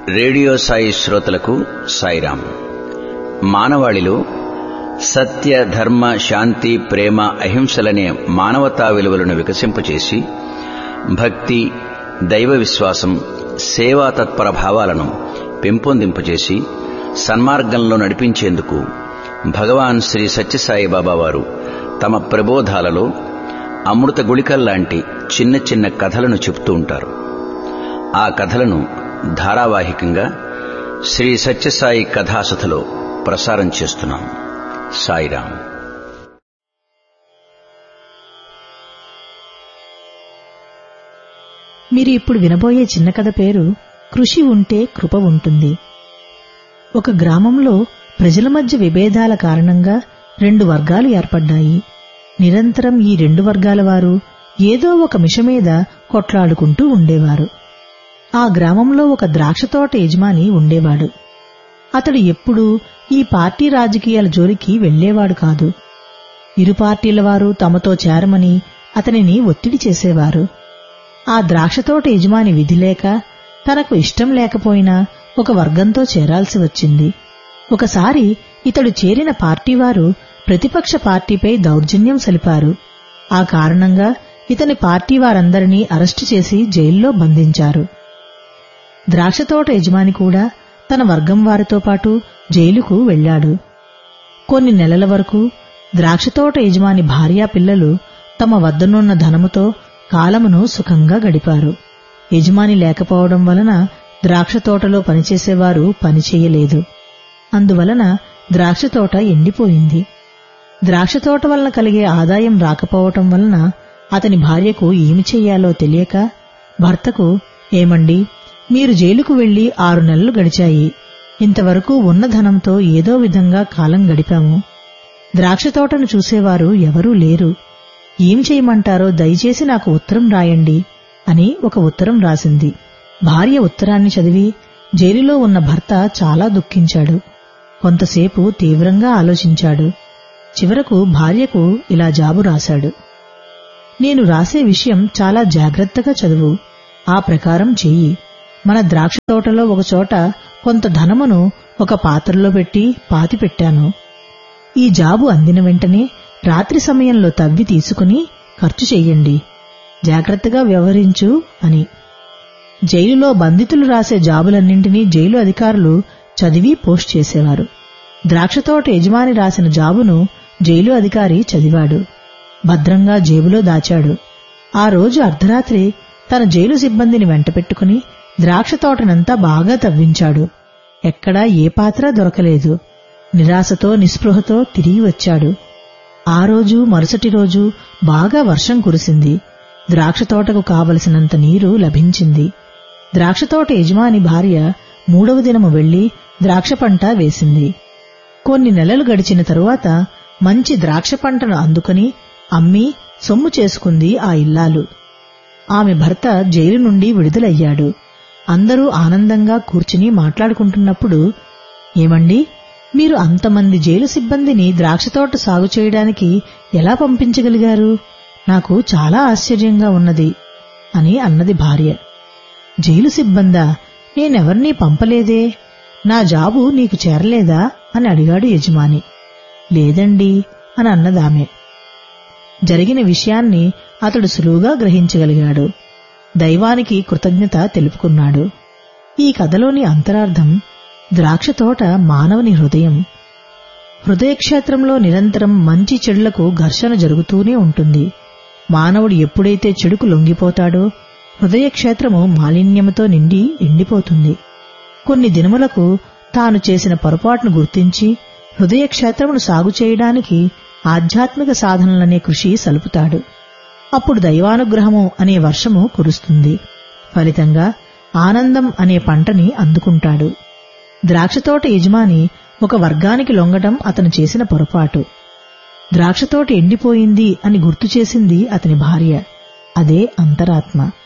radio Sai శ్రోతలకు సాయిరాం మానవాళిలో సత్య ధర్మ శాంతి ప్రేమ అహింసలనే మానవతా విలువలను వికసింపచేసి భక్తి దైవ విశ్వాసం సేవా తత్పర భావాలను పెంపొందింపచేసి సన్మార్గంలో నడిపించేందుకు భగవాన్ శ్రీ సత్యసాయి బాబా వారు తమ ప్రబోధాలలో అమృత గుళికల్లాంటి చిన్న చిన్న కథలను చెప్తూ ఉంటారు ఆ కథలను ధారావాహికంగా శ్రీ సత్యసాయి కథాసథలో ప్రసారం చేస్తున్నాం సాయిరాం మీరు ఇప్పుడు వినబోయే చిన్న కథ పేరు కృషి ఉంటే కృప ఉంటుంది ఒక గ్రామంలో ప్రజల మధ్య విభేదాల కారణంగా రెండు వర్గాలు ఏర్పడ్డాయి నిరంతరం ఈ రెండు వర్గాల వారు ఏదో ఒక మిష మీద కొట్లాడుకుంటూ ఉండేవారు ఆ గ్రామంలో ఒక ద్రాక్ష తోట యజమాని ఉండేవాడు అతడు ఎప్పుడూ ఈ పార్టీ రాజకీయాల జోలికి వెళ్లేవాడు కాదు ఇరు పార్టీల వారు తమతో చేరమని అతనిని ఒత్తిడి చేసేవారు ఆ ద్రాక్షతోట యజమాని విధి లేక తనకు ఇష్టం లేకపోయినా ఒక వర్గంతో చేరాల్సి వచ్చింది ఒకసారి ఇతడు చేరిన పార్టీవారు ప్రతిపక్ష పార్టీపై దౌర్జన్యం సలిపారు ఆ కారణంగా ఇతని పార్టీ వారందరినీ అరెస్టు చేసి జైల్లో బంధించారు ద్రాక్షతోట యజమాని కూడా తన వర్గం వారితో పాటు జైలుకు వెళ్లాడు కొన్ని నెలల వరకు ద్రాక్షతోట యజమాని భార్యా పిల్లలు తమ వద్దనున్న ధనముతో కాలమును సుఖంగా గడిపారు యజమాని లేకపోవడం వలన ద్రాక్ష తోటలో పనిచేసేవారు పనిచేయలేదు అందువలన ద్రాక్ష తోట ఎండిపోయింది ద్రాక్ష తోట వలన కలిగే ఆదాయం రాకపోవటం వలన అతని భార్యకు ఏమి చెయ్యాలో తెలియక భర్తకు ఏమండి మీరు జైలుకు వెళ్లి ఆరు నెలలు గడిచాయి ఇంతవరకు ఉన్న ధనంతో ఏదో విధంగా కాలం గడిపాము ద్రాక్ష తోటను చూసేవారు ఎవరూ లేరు ఏం చేయమంటారో దయచేసి నాకు ఉత్తరం రాయండి అని ఒక ఉత్తరం రాసింది భార్య ఉత్తరాన్ని చదివి జైలులో ఉన్న భర్త చాలా దుఃఖించాడు కొంతసేపు తీవ్రంగా ఆలోచించాడు చివరకు భార్యకు ఇలా జాబు రాశాడు నేను రాసే విషయం చాలా జాగ్రత్తగా చదువు ఆ ప్రకారం చెయ్యి మన ద్రాక్ష తోటలో ఒకచోట కొంత ధనమును ఒక పాత్రలో పెట్టి పాతి పెట్టాను ఈ జాబు అందిన వెంటనే రాత్రి సమయంలో తవ్వి తీసుకుని ఖర్చు చెయ్యండి జాగ్రత్తగా వ్యవహరించు అని జైలులో బంధితులు రాసే జాబులన్నింటినీ జైలు అధికారులు చదివి పోస్ట్ చేసేవారు ద్రాక్షతోట యజమాని రాసిన జాబును జైలు అధికారి చదివాడు భద్రంగా జేబులో దాచాడు ఆ రోజు అర్ధరాత్రి తన జైలు సిబ్బందిని వెంటపెట్టుకుని ద్రాక్ష తోటనంతా బాగా తవ్వించాడు ఎక్కడా ఏ పాత్ర దొరకలేదు నిరాశతో నిస్పృహతో తిరిగి వచ్చాడు ఆ రోజు మరుసటి రోజు బాగా వర్షం కురిసింది ద్రాక్ష తోటకు కావలసినంత నీరు లభించింది ద్రాక్ష తోట యజమాని భార్య మూడవ దినము వెళ్లి ద్రాక్ష పంట వేసింది కొన్ని నెలలు గడిచిన తరువాత మంచి ద్రాక్ష పంటను అందుకుని అమ్మి సొమ్ము చేసుకుంది ఆ ఇల్లాలు ఆమె భర్త జైలు నుండి విడుదలయ్యాడు అందరూ ఆనందంగా కూర్చుని మాట్లాడుకుంటున్నప్పుడు ఏమండి మీరు అంతమంది జైలు సిబ్బందిని ద్రాక్షతోట సాగు చేయడానికి ఎలా పంపించగలిగారు నాకు చాలా ఆశ్చర్యంగా ఉన్నది అని అన్నది భార్య జైలు సిబ్బందా నేనెవర్నీ పంపలేదే నా జాబు నీకు చేరలేదా అని అడిగాడు యజమాని లేదండి అని అన్నదామె జరిగిన విషయాన్ని అతడు సులువుగా గ్రహించగలిగాడు దైవానికి కృతజ్ఞత తెలుపుకున్నాడు ఈ కథలోని అంతరార్థం ద్రాక్ష తోట మానవుని హృదయం హృదయక్షేత్రంలో నిరంతరం మంచి చెడులకు ఘర్షణ జరుగుతూనే ఉంటుంది మానవుడు ఎప్పుడైతే చెడుకు లొంగిపోతాడో హృదయక్షేత్రము మాలిన్యముతో నిండి ఎండిపోతుంది కొన్ని దినములకు తాను చేసిన పొరపాటును గుర్తించి హృదయక్షేత్రమును సాగు చేయడానికి ఆధ్యాత్మిక సాధనలనే కృషి సలుపుతాడు అప్పుడు దైవానుగ్రహము అనే వర్షము కురుస్తుంది ఫలితంగా ఆనందం అనే పంటని అందుకుంటాడు ద్రాక్షతోట యజమాని ఒక వర్గానికి లొంగటం అతను చేసిన పొరపాటు ద్రాక్షతోట ఎండిపోయింది అని గుర్తు చేసింది అతని భార్య అదే అంతరాత్మ